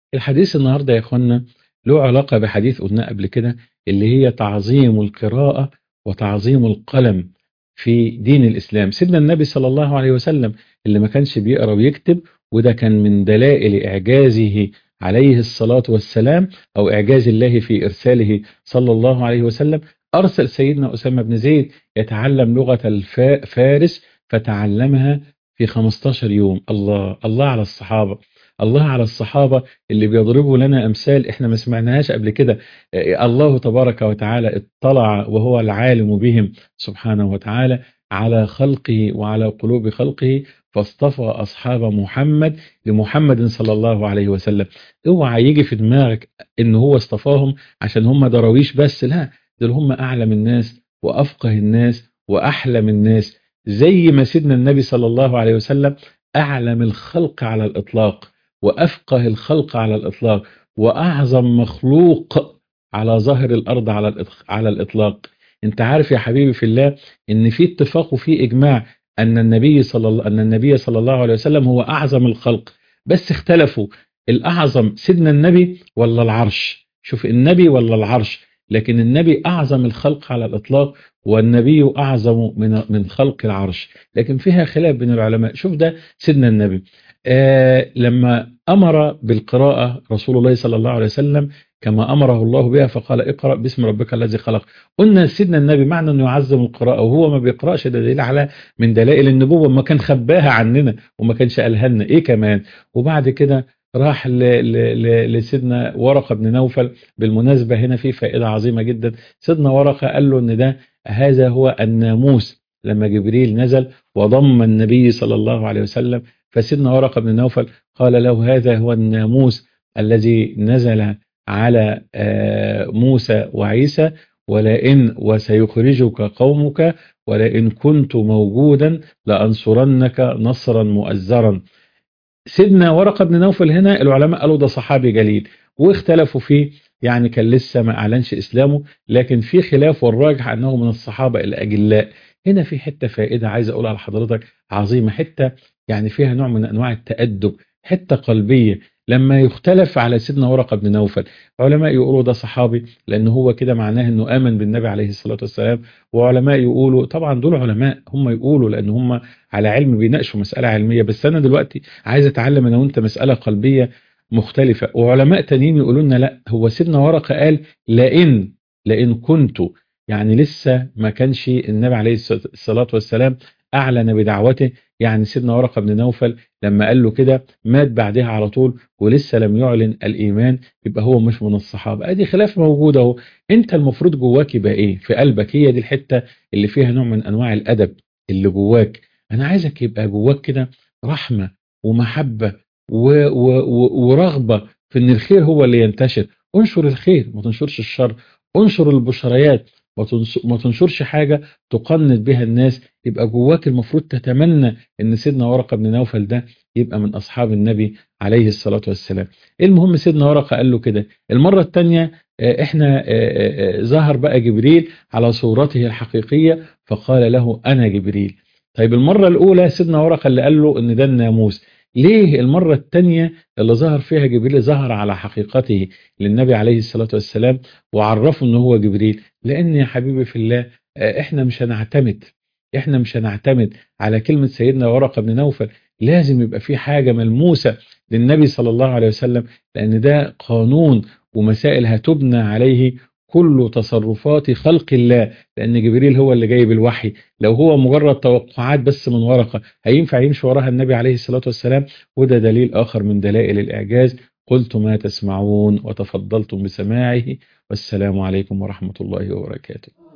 الحديث النهارده يا اخوانا له علاقة بحديث قلناه قبل كده اللي هي تعظيم القراءة وتعظيم القلم في دين الإسلام سيدنا النبي صلى الله عليه وسلم اللي ما كانش بيقرأ ويكتب وده كان من دلائل إعجازه عليه الصلاة والسلام أو إعجاز الله في إرساله صلى الله عليه وسلم أرسل سيدنا أسامة بن زيد يتعلم لغة الفارس فتعلمها في 15 يوم الله الله على الصحابة الله على الصحابة اللي بيضربوا لنا أمثال إحنا ما سمعناهاش قبل كده الله تبارك وتعالى اطلع وهو العالم بهم سبحانه وتعالى على خلقه وعلى قلوب خلقه فاصطفى أصحاب محمد لمحمد صلى الله عليه وسلم اوعى يجي في دماغك ان هو اصطفاهم عشان هم دراويش بس لا دول هم أعلم الناس وأفقه الناس وأحلم الناس زي ما سيدنا النبي صلى الله عليه وسلم أعلم الخلق على الإطلاق وأفقه الخلق على الإطلاق وأعظم مخلوق على ظهر الأرض على على الإطلاق أنت عارف يا حبيبي في الله إن في اتفاق وفي إجماع أن النبي صلى الله أن النبي صلى الله عليه وسلم هو أعظم الخلق بس اختلفوا الأعظم سيدنا النبي ولا العرش شوف النبي ولا العرش لكن النبي أعظم الخلق على الإطلاق والنبي أعظم من من خلق العرش لكن فيها خلاف بين العلماء شوف ده سيدنا النبي آه لما أمر بالقراءة رسول الله صلى الله عليه وسلم كما أمره الله بها فقال اقرأ باسم ربك الذي خلق قلنا سيدنا النبي معنى أنه يعظم القراءة وهو ما بيقرأش ده دليل على من دلائل النبوة ما كان خباها عننا وما كانش قالها لنا إيه كمان وبعد كده راح لسيدنا ورقة بن نوفل بالمناسبة هنا في فائدة عظيمة جدا سيدنا ورقة قال له أن ده هذا هو الناموس لما جبريل نزل وضم النبي صلى الله عليه وسلم فسيدنا ورقة بن نوفل قال له هذا هو الناموس الذي نزل على موسى وعيسى ولئن وسيخرجك قومك ولئن كنت موجودا لأنصرنك نصرا مؤزرا سيدنا ورقة بن نوفل هنا العلماء قالوا ده صحابي جليل واختلفوا فيه يعني كان لسه ما أعلنش إسلامه لكن في خلاف والراجح أنه من الصحابة الأجلاء هنا في حتة فائدة عايز أقولها لحضرتك عظيمة حتة يعني فيها نوع من أنواع التأدب حتة قلبية لما يختلف على سيدنا ورقة بن نوفل علماء يقولوا ده صحابي لأن هو كده معناه أنه آمن بالنبي عليه الصلاة والسلام وعلماء يقولوا طبعا دول علماء هم يقولوا لأن هم على علم بيناقشوا مسألة علمية بس أنا دلوقتي عايز أتعلم أنا وأنت مسألة قلبية مختلفة وعلماء تانيين يقولوا لنا لا هو سيدنا ورقة قال لئن لئن كنت يعني لسه ما كانش النبي عليه الصلاة والسلام أعلن بدعوته يعني سيدنا ورقة بن نوفل لما قال له كده مات بعدها على طول ولسه لم يعلن الإيمان يبقى هو مش من الصحابة ادي خلاف موجود اهو انت المفروض جواك يبقى ايه في قلبك هي دي الحتة اللي فيها نوع من انواع الادب اللي جواك انا عايزك يبقى جواك كده رحمة ومحبة و و و ورغبة في ان الخير هو اللي ينتشر انشر الخير ما تنشرش الشر انشر البشريات ما تنشرش حاجة تقنط بها الناس يبقى جواك المفروض تتمنى ان سيدنا ورقة بن نوفل ده يبقى من اصحاب النبي عليه الصلاة والسلام المهم سيدنا ورقة قال له كده المرة الثانية احنا ظهر بقى جبريل على صورته الحقيقية فقال له انا جبريل طيب المرة الاولى سيدنا ورقة اللي قال له ان ده الناموس ليه المرة الثانية اللي ظهر فيها جبريل ظهر على حقيقته للنبي عليه الصلاة والسلام وعرفه ان هو جبريل لان يا حبيبي في الله احنا مش هنعتمد احنا مش هنعتمد على كلمة سيدنا ورقة بن نوفل لازم يبقى في حاجة ملموسة للنبي صلى الله عليه وسلم لان ده قانون ومسائل هتبنى عليه كل تصرفات خلق الله لأن جبريل هو اللي جايب الوحي لو هو مجرد توقعات بس من ورقة هينفع يمشي وراها النبي عليه الصلاة والسلام وده دليل آخر من دلائل الإعجاز قلت ما تسمعون وتفضلتم بسماعه والسلام عليكم ورحمة الله وبركاته